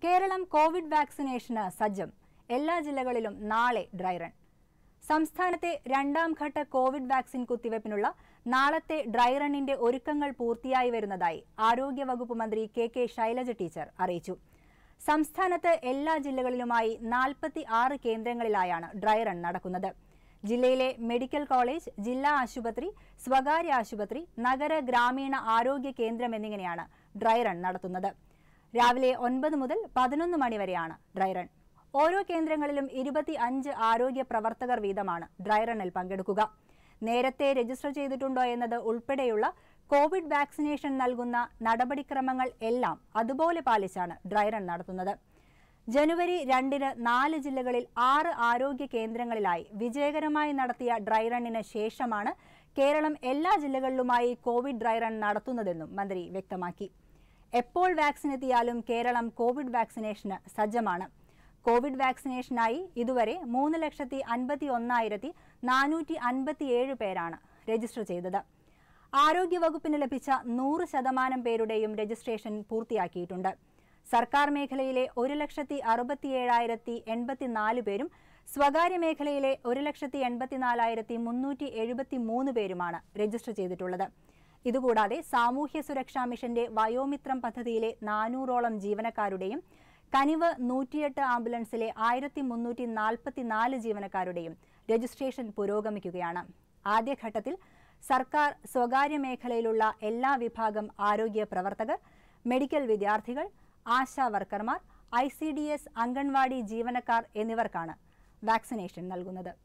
Keralam COVID വാക്സിനേഷന് സജ്ജം എല്ലാ ജില്ലകളിലും നാളെ ഡ്രൈ റൺ സംസ്ഥാനത്തെ രണ്ടാം ഘട്ട കോവിഡ് വാക്സിൻ കുത്തിവയ്പ്പിനുള്ള നാളത്തെ ഡ്രൈ റണ്ണിന്റെ ഒരുക്കങ്ങൾ പൂർത്തിയായി വരുന്നതായി ആരോഗ്യവകുപ്പ് മന്ത്രി കെ കെ ശൈലജ ടീച്ചർ അറിയിച്ചു സംസ്ഥാനത്ത് എല്ലാ ജില്ലകളിലുമായി നാൽപ്പത്തി ആറ് കേന്ദ്രങ്ങളിലായാണ് ഡ്രൈ റൺ നടക്കുന്നത് ജില്ലയിലെ മെഡിക്കൽ കോളേജ് ജില്ലാ ആശുപത്രി സ്വകാര്യ ആശുപത്രി നഗര ഗ്രാമീണ ആരോഗ്യ കേന്ദ്രം എന്നിങ്ങനെയാണ് ഡ്രൈ റൺ നടത്തുന്നത് രാവിലെ ഒൻപത് മുതൽ പതിനൊന്ന് മണി വരെയാണ് ഡ്രൈ റൺ ഓരോ കേന്ദ്രങ്ങളിലും ഇരുപത്തി അഞ്ച് ആരോഗ്യ പ്രവർത്തകർ വീതമാണ് ഡ്രൈ റണ്ണിൽ പങ്കെടുക്കുക നേരത്തെ രജിസ്റ്റർ ചെയ്തിട്ടുണ്ടോ എന്നത് ഉൾപ്പെടെയുള്ള കോവിഡ് വാക്സിനേഷൻ നൽകുന്ന നടപടിക്രമങ്ങൾ എല്ലാം അതുപോലെ പാലിച്ചാണ് ഡ്രൈ റൺ നടത്തുന്നത് ജനുവരി രണ്ടിന് നാല് ജില്ലകളിൽ ആറ് ആരോഗ്യ കേന്ദ്രങ്ങളിലായി വിജയകരമായി നടത്തിയ ഡ്രൈ റണ്ണിന് ശേഷമാണ് കേരളം എല്ലാ ജില്ലകളിലുമായി കോവിഡ് ഡ്രൈ റൺ നടത്തുന്നതെന്നും മന്ത്രി വ്യക്തമാക്കി എപ്പോൾ വാക്സിൻ എത്തിയാലും കേരളം കോവിഡ് വാക്സിനേഷന് സജ്ജമാണ് കോവിഡ് വാക്സിനേഷനായി ഇതുവരെ മൂന്ന് ലക്ഷത്തി അൻപത്തി ഒന്നായിരത്തി നാനൂറ്റി അൻപത്തിയേഴ് പേരാണ് രജിസ്റ്റർ ചെയ്തത് ആരോഗ്യവകുപ്പിന് ലഭിച്ച നൂറ് ശതമാനം പേരുടെയും രജിസ്ട്രേഷൻ പൂർത്തിയാക്കിയിട്ടുണ്ട് സർക്കാർ മേഖലയിലെ ഒരു ലക്ഷത്തി അറുപത്തിയേഴായിരത്തി എൺപത്തിനാല് പേരും സ്വകാര്യ മേഖലയിലെ ഒരു ലക്ഷത്തി എൺപത്തിനാലായിരത്തി മുന്നൂറ്റി എഴുപത്തി മൂന്ന് പേരുമാണ് രജിസ്റ്റർ ചെയ്തിട്ടുള്ളത് ഇതുകൂടാതെ സാമൂഹ്യ സുരക്ഷാ മിഷന്റെ വയോമിത്രം പദ്ധതിയിലെ നാനൂറോളം ജീവനക്കാരുടെയും കനിവ് നൂറ്റിയെട്ട് ആംബുലൻസിലെ ആയിരത്തി മുന്നൂറ്റി നാൽപ്പത്തിനാല് ജീവനക്കാരുടെയും രജിസ്ട്രേഷൻ പുരോഗമിക്കുകയാണ് ആദ്യഘട്ടത്തിൽ സർക്കാർ സ്വകാര്യ മേഖലയിലുള്ള എല്ലാ വിഭാഗം ആരോഗ്യ പ്രവർത്തകർ മെഡിക്കൽ വിദ്യാർത്ഥികൾ ആശാ വർക്കർമാർ I C D S anganwadi ജീവനക്കാർ എന്നിവർക്കാണ് വാക്സിനേഷൻ നൽകുന്നത്